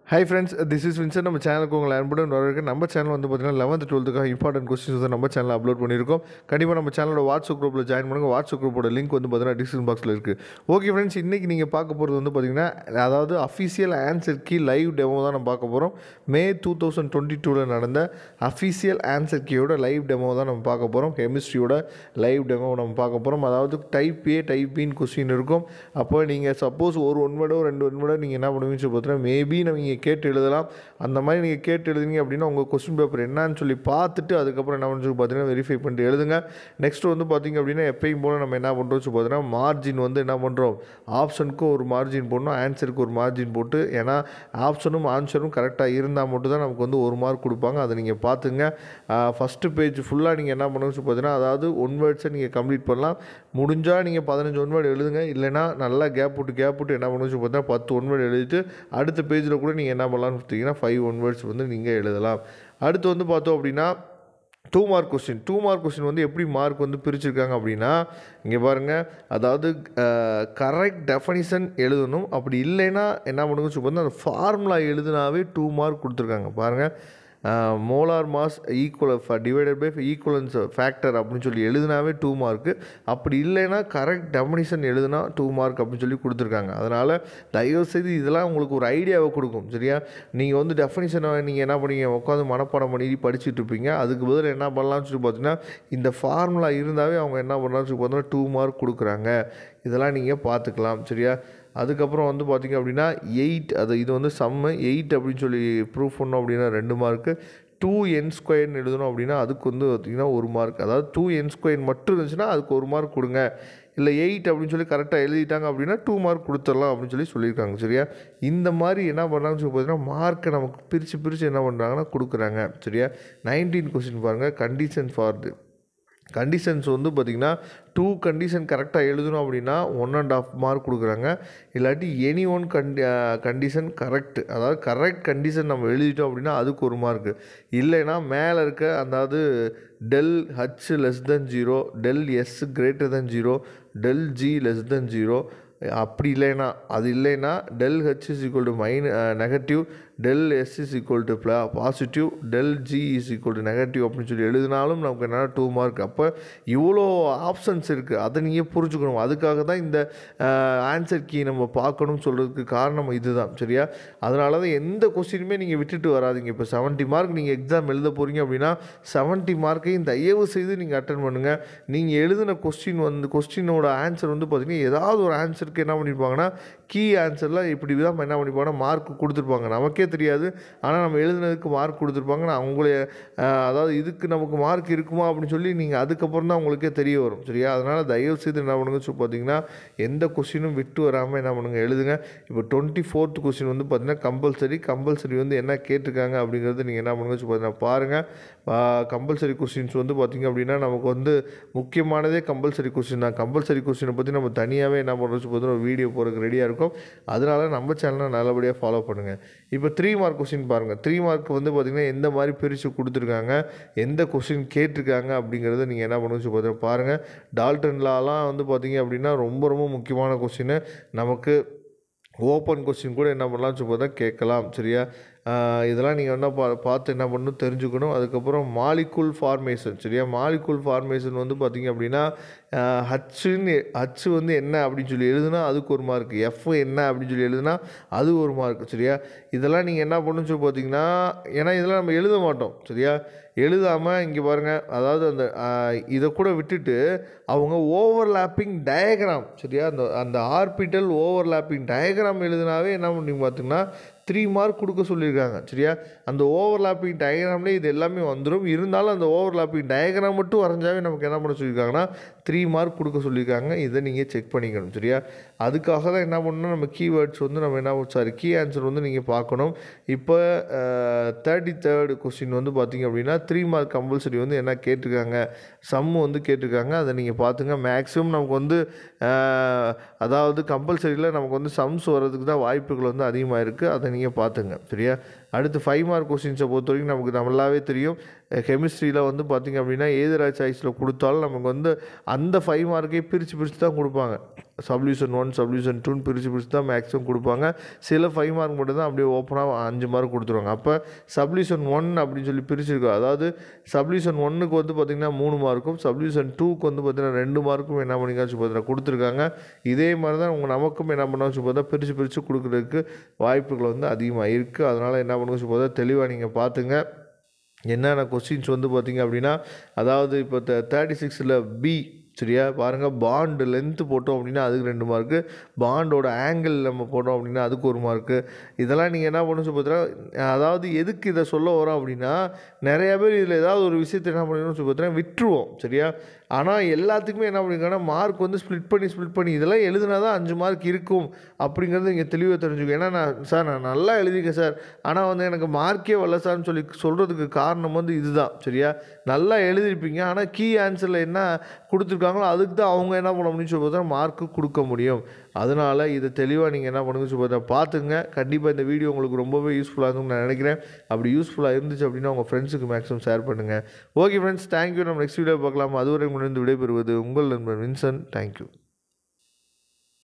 high friends this is Vinson நம்ம சேனலுக்கு உங்களை அன்புடன் வரவேற்க நம்ம சேனல் வந்து பார்த்தீங்கன்னா லெவன்த் டுவெல்த்துக்காக இம்பார்ட்டன்ட் கொஸ்டின்ஸ் வந்து நம்ம சேனலில் அப்லோட் பண்ணியிருக்கோம் கண்டிப்பாக நம்ம சேனலோட வாட்ஸ்அப் குரூப்பில் ஜாயின் பண்ணுங்கள் வாட்ஸ்அப் குரூப்போட லிங்க் வந்து பார்த்தீங்கன்னா டிஸ்கிரிப்ஷன் பாக்ஸில் இருக்குது ஓகே ஃப்ரெண்ட்ஸ் இன்றைக்கி நீங்கள் பார்க்க போகிறது வந்து பார்த்தீங்கன்னா அதாவது official answer key live demo தான் நம்ம பார்க்க போகிறோம் மே டூ தௌசண்ட் டுவெண்ட்டி டூவில் நடந்த அஃபீஷியல் ஆன்சர் கீயோட லைவ் டெமோ தான் நம்ம பார்க்க போகிறோம் கெமிஸ்ட்ரியோட லைவ் டெமோ நம்ம பார்க்க போகிறோம் அதாவது டைப் ஏ டைப் பின்னு கொஸ்டின் இருக்கும் அப்போ நீங்கள் சப்போஸ் ஒரு ஒன் வேர்டோ ரெண்டு ஒன் வேர்டோ நீங்கள் என்ன பண்ணுவீங்கன்னு சொல்லி பார்த்தீங்கன்னா மேபி நீங்கள் கேட்டு எழுதலாம் அந்த மாதிரி நீங்கள் கேட்டு எழுதுனீங்க அப்படின்னா உங்கள் கொஸ்டின் பேப்பர் என்னன்னு சொல்லி பார்த்துட்டு அதுக்கப்புறம் என்ன பண்ணி சொல்லி பார்த்தீங்கன்னா வெரிஃபை பண்ணிட்டு எழுதுங்க நெக்ஸ்ட் வந்து பார்த்தீங்க அப்படின்னா எப்பயும் போல் நம்ம என்ன பண்ணுறோம் சொல்லி பார்த்தீங்கன்னா மார்ஜின் வந்து என்ன பண்ணுறோம் ஆப்ஷனுக்கும் ஒரு மார்ஜின் போடணும் ஆன்சருக்கு ஒரு மார்ஜின் போட்டு ஏன்னா ஆப்ஷனும் ஆன்சரும் கரெக்டாக இருந்தால் மட்டும் தான் நமக்கு வந்து ஒரு மார்க் கொடுப்பாங்க அதை நீங்கள் பார்த்துங்க ஃபஸ்ட்டு பேஜ் ஃபுல்லாக நீங்கள் என்ன பண்ணணும்னு சொல்லி பார்த்தீங்கன்னா அதாவது ஒன் வேர்ட்ஸை நீங்கள் கம்ப்ளீட் பண்ணலாம் முடிஞ்சால் நீங்கள் பதினஞ்சு ஒன் வேர்டு எழுதுங்க இல்லைனா நல்லா கேப் விட்டு கேப் விட்டு என்ன பண்ணணும்னு சொல்லி பார்த்தீங்கன்னா பத்து ஒன் வேர்டு எழுதிட்டு அடுத்த பேஜில் கூட நீங்கள் என்ன பண்ணலாம்னு பார்த்தீங்கன்னா ஃபைவ் ஒன் வேர்ட்ஸ் வந்து நீங்கள் எழுதலாம் அடுத்து வந்து பார்த்தோம் அப்படின்னா two mark question two mark question வந்து எப்படி மார்க் வந்து பிரிச்சிருக்காங்க அப்படின்னா இங்கே பாருங்கள் அதாவது கரெக்ட் டெஃபனிஷன் எழுதணும் அப்படி இல்லைன்னா என்ன பண்ணுங்கன்னு சொல்லி பார்த்தா அந்த ஃபார்முலா எழுதுனாவே டூ மார்க் கொடுத்துருக்காங்க பாருங்கள் molar mass equal divided by equivalence factor அப்படின்னு சொல்லி எழுதினாவே டூ மார்க்கு அப்படி இல்லைன்னா கரெக்ட் டெஃபனிஷன் எழுதுனா டூ மார்க் அப்படின்னு சொல்லி கொடுத்துருக்காங்க அதனால் தயவுசெய்து இதெல்லாம் உங்களுக்கு ஒரு ஐடியாவை கொடுக்கும் சரியா நீங்கள் வந்து டெஃபனிஷனை நீங்கள் என்ன பண்ணீங்க உட்காந்து மனப்பாடம் பண்ணி படிச்சுட்டு இருப்பீங்க அதுக்கு பதில் என்ன பண்ணலாம்னு சொல்லி பார்த்தீங்கன்னா இந்த ஃபார்முலா இருந்தாவே அவங்க என்ன பண்ணலாம்னு சொல்லி பார்த்தீங்கன்னா டூ மார்க் கொடுக்குறாங்க இதெல்லாம் நீங்கள் பார்த்துக்கலாம் சரியா அதுக்கப்புறம் வந்து பார்த்திங்க அப்படின்னா எயிட் அது இது வந்து சம்மு எயிட் அப்படின்னு சொல்லி ப்ரூஃப் பண்ணோம் அப்படின்னா ரெண்டு மார்க்கு டூ என் ஸ்கொயர்னு எழுதணும் அப்படின்னா அதுக்கு வந்து பார்த்திங்கன்னா ஒரு மார்க் அதாவது டூ என் ஸ்கொயர் மட்டும் இருந்துச்சுன்னா அதுக்கு ஒரு மார்க் கொடுங்க இல்லை எயிட் அப்படின்னு சொல்லி கரெக்டாக எழுதிட்டாங்க அப்படின்னா டூ மார்க் கொடுத்துடலாம் அப்படின்னு சொல்லி சொல்லியிருக்காங்க சரியா இந்த மாதிரி என்ன பண்ணுறாங்கன்னு சொல்லி பார்த்தீங்கன்னா மார்க்கை நமக்கு பிரித்து பிரித்து என்ன பண்ணுறாங்கன்னா கொடுக்குறாங்க சரியா நைன்டீன் கொஸ்டின் பாருங்கள் கண்டிஷன் ஃபார் தி கண்டிஷன்ஸ் வந்து பார்த்திங்கன்னா டூ கண்டிஷன் கரெக்டாக எழுதணும் அப்படின்னா ஒன் அண்ட் ஆஃப் மார்க் கொடுக்குறாங்க இல்லாட்டி எனி ஒன் கண்டி கண்டிஷன் கரெக்ட் அதாவது கரெக்ட் கண்டிஷன் நம்ம எழுதிட்டோம் அப்படின்னா அதுக்கு ஒரு மார்க்கு இல்லைன்னா மேலே இருக்க அதாவது del H less than zero del S greater than zero del G less than zero அப்படி இல்லைன்னா அது இல்லைன்னா del H is equal to மைன் negative del S is equal to ப்ளா positive del G is equal to negative அப்படின்னு சொல்லி எழுதினாலும் நமக்கு என்னென்னா டூ மார்க் அப்போ இவ்வளோ ஆப்ஷன்ஸ் இருக்குது அதை நீங்கள் புரிஞ்சுக்கணும் அதுக்காக தான் இந்த ஆன்சர் கீ நம்ம பார்க்கணும்னு சொல்கிறதுக்கு காரணம் இதுதான் சரியா அதனால தான் எந்த கொஸ்டினுமே நீங்கள் விட்டுட்டு வராதிங்க இப்போ செவன்ட்டி மார்க் நீங்கள் எக்ஸாம் எழுத போகிறீங்க அப்படின்னா செவன்ட்டி மார்க்கையும் தயவு செய்து நீங்கள் அட்டன் பண்ணுங்கள் நீங்கள் எழுதின கொஸ்டின் வந்து கொஸ்டினோட ஆன்சர் வந்து பார்த்திங்கன்னா ஏதாவது ஒரு ஆன்சருக்கு என்ன பண்ணியிருப்பாங்கன்னா கீ ஆன்சரில் இப்படி தான் என்ன பண்ணிப்பாங்கன்னா மார்க் கொடுத்துருப்பாங்க நமக்கே தெரியாது ஆனால் நம்ம எழுதுனதுக்கு மார்க் கொடுத்துருப்பாங்க நான் அவங்களே அதாவது இதுக்கு நமக்கு மார்க் இருக்குமா அப்படின்னு சொல்லி நீங்கள் அதுக்கப்புறம் தான் உங்களுக்கே தெரிய வரும் சரியா அதனால் தயவு செய்து என்ன பண்ணுங்க சொல்லி பார்த்தீங்கன்னா எந்த கொஸ்டினும் விட்டு வராமல் என்ன பண்ணுங்க எழுதுங்க இப்போ டுவெண்ட்டி ஃபோர்த் கொஸ்டின் வந்து பார்த்தீங்கன்னா கம்பல்சரி கம்பல்சரி வந்து என்ன கேட்டிருக்காங்க அப்படிங்கிறது நீங்கள் என்ன பண்ணுங்க சொல்லி பார்த்தீங்கன்னா பாருங்கள் கம்பல்சரி கொஸ்டின்ஸ் வந்து பார்த்திங்க அப்படின்னா நமக்கு வந்து முக்கியமானதே கம்பல்சரி கொஸ்டின் தான் கம்பல்சரி கொஸ்டினை பற்றி நம்ம தனியாகவே என்ன பண்ணுறோம் பார்த்தீங்கன்னா ஒரு வீடியோ போகிறதுக்கு ரெடியாக இருக்கும் அதனால் நம்ம சேனலை நல்லபடியாக ஃபாலோ பண்ணுங்கள் இப்போ த்ரீ மார்க் கொஸ்டின் பாருங்கள் த்ரீ மார்க் வந்து பார்த்திங்கன்னா எந்த மாதிரி பிரித்து கொடுத்துருக்காங்க எந்த கொஸ்டின் கேட்டிருக்காங்க அப்படிங்கிறத நீங்கள் என்ன பண்ணுன்னு சொல்லி பார்த்தீங்கன்னா பாருங்கள் டால்டன்லாலாம் வந்து பார்த்திங்க அப்படின்னா ரொம்ப ரொம்ப முக்கியமான கொஸ்டின் நமக்கு ஓப்பன் கொஸ்டின் கூட என்ன பண்ணலாம் சொல்லி பார்த்தா கேட்கலாம் சரியா இதெல்லாம் நீங்கள் என்ன பா பார்த்து என்ன பண்ணணும் தெரிஞ்சுக்கணும் அதுக்கப்புறம் மாலிகுல் ஃபார்மேஷன் சரியா மாலிகுல் ஃபார்மேஷன் வந்து பார்த்திங்க அப்படின்னா ஹச்சுன்னு ஹச்சு வந்து என்ன அப்படின்னு சொல்லி எழுதுனா அதுக்கு ஒரு மார்க் எஃப் என்ன அப்படின்னு சொல்லி எழுதுனா அது ஒரு மார்க் சரியா இதெல்லாம் நீங்கள் என்ன பண்ணணும்னு சொல்லி பார்த்தீங்கன்னா ஏன்னா இதெல்லாம் நம்ம எழுத மாட்டோம் சரியா எழுதாமல் இங்கே பாருங்கள் அதாவது அந்த இதை கூட விட்டுட்டு அவங்க ஓவர்லாப்பிங் டயக்ராம் சரியா அந்த அந்த ஆர்பிட்டல் ஓவர்லாப்பிங் டயக்ராம் எழுதினாவே என்ன பண்ணி பார்த்தீங்கன்னா த்ரீ மார்க் கொடுக்க சொல்லியிருக்காங்க சரியா அந்த ஓவர்லாப்பிங் டயக்ராம்லேயே இது எல்லாமே வந்துடும் இருந்தாலும் அந்த ஓவர்லாப்பிங் டயக்ராம் மட்டும் வரைஞ்சாவே நமக்கு என்ன பண்ண சொல்லியிருக்காங்கன்னா த்ரீ மார்க் கொடுக்க சொல்லியிருக்காங்க இதை நீங்கள் செக் பண்ணிக்கணும் சரியா அதுக்காக தான் என்ன பண்ணணும் நம்ம கீவேர்ட்ஸ் வந்து நம்ம என்ன சாரி கீ ஆன்சர் வந்து நீங்கள் பார்க்கணும் இப்போ தேர்ட்டி தேர்டு கொஸ்டின் வந்து பார்த்திங்க அப்படின்னா த்ரீ மார்க் கம்பல்சரி வந்து என்ன கேட்டிருக்காங்க சம்மு வந்து கேட்டிருக்காங்க அதை நீங்கள் பார்த்துங்க மேக்ஸிமம் நமக்கு வந்து அதாவது கம்பல்சரியில் நமக்கு வந்து சம்ஸ் வர்றதுக்கு தான் வாய்ப்புகள் வந்து அதிகமாக இருக்குது அதை நீங்கள் பார்த்துங்க சரியா அடுத்து ஃபைவ் மார்க் கொஸ்டின்ஸை பொறுத்த வரைக்கும் நமக்கு நல்லாவே தெரியும் கெமிஸ்ட்ரியில் வந்து பார்த்திங்க அப்படின்னா ஏதரா சாய்ஸில் கொடுத்தாலும் நமக்கு வந்து அந்த ஃபைவ் மார்க்கே பிரித்து பிரித்து தான் கொடுப்பாங்க சப்டிவிஷன் ஒன் சப்டிவிஷன் டூன்னு பிரித்து பிரித்து தான் மேக்ஸிமம் கொடுப்பாங்க சில ஃபைவ் மார்க் மட்டும் தான் அப்படியே ஓப்பனாக அஞ்சு மார்க் கொடுத்துருவாங்க அப்போ சப்டிவிஷன் ஒன் அப்படின்னு சொல்லி பிரிச்சிருக்கோம் அதாவது சப்டிவிஷன் ஒன்றுக்கு வந்து பார்த்திங்கன்னா மூணு மார்க்கும் சப்டிவிஷன் டூக்கு வந்து பார்த்திங்கன்னா ரெண்டு மார்க்கும் என்ன பண்ணிக்காச்சு பார்த்தீங்கன்னா கொடுத்துருக்காங்க இதே மாதிரி தான் உங்கள் நமக்கும் என்ன பண்ணாச்சு பார்த்தா பிரித்து பிரித்து கொடுக்குறதுக்கு வாய்ப்புகள் வந்து அதிகமாக இருக்குது அதனால் என்ன பண்ணுச்சு பார்த்தா தெளிவாக நீங்கள் பார்த்துங்க என்னென்ன கொஸ்டின்ஸ் வந்து பார்த்தீங்க அப்படின்னா அதாவது இப்போ தேர்ட்டி சிக்ஸில் பி சரியா பாருங்கள் பாண்டு லென்த்து போட்டோம் அப்படின்னா அதுக்கு ரெண்டு மார்க்கு பாண்டோட ஆங்கிள் நம்ம போட்டோம் அப்படின்னா அதுக்கு ஒரு மார்க்கு இதெல்லாம் நீங்கள் என்ன பண்ணணும் பார்த்தீங்கன்னா அதாவது எதுக்கு இதை சொல்ல வரோம் அப்படின்னா நிறைய பேர் இதில் ஏதாவது ஒரு விஷயத்தை என்ன பண்ணணும்னு சொல்லி பார்த்தீங்கன்னா விட்டுருவோம் சரியா ஆனால் எல்லாத்துக்குமே என்ன பண்ணிருக்காங்கன்னா மார்க் வந்து ஸ்ப்ளிட் பண்ணி ஸ்ப்ளிட் பண்ணி இதெல்லாம் எழுதுனா தான் அஞ்சு மார்க் இருக்கும் அப்படிங்கிறது இங்கே தெளிவாக தெரிஞ்சுக்கும் ஏன்னா நான் சார் நான் நல்லா எழுதியிருக்கேன் சார் ஆனால் வந்து எனக்கு மார்க்கே வரல சார்னு சொல்லி சொல்கிறதுக்கு காரணம் வந்து இதுதான் சரியா நல்லா எழுதியிருப்பீங்க ஆனால் கீ ஆன்சரில் என்ன கொடுத்துருக்காங்களோ அதுக்கு தான் அவங்க என்ன பண்ண முடியும்னு சொல்லி பார்த்தா மார்க்கு கொடுக்க முடியும் அதனால் இதை தெளிவாக நீங்கள் என்ன பண்ணுங்க சொல்லி பார்த்தா பார்த்துங்க கண்டிப்பாக இந்த வீடியோ உங்களுக்கு ரொம்பவே யூஸ்ஃபுல்லாக இருக்கும்னு நான் நினைக்கிறேன் அப்படி யூஸ்ஃபுல்லாக இருந்துச்சு அப்படின்னா உங்கள் ஃப்ரெண்ட்ஸுக்கு மேக்ஸிமம் ஷேர் பண்ணுங்கள் ஓகே ஃப்ரெண்ட்ஸ் தேங்க்யூ நம்ம நெக்ஸ்ட் வீடியோ பார்க்கலாம் அதுவரை முடிந்து விடைபெறுவது உங்கள் நண்பன் வின்சன் தேங்க்யூ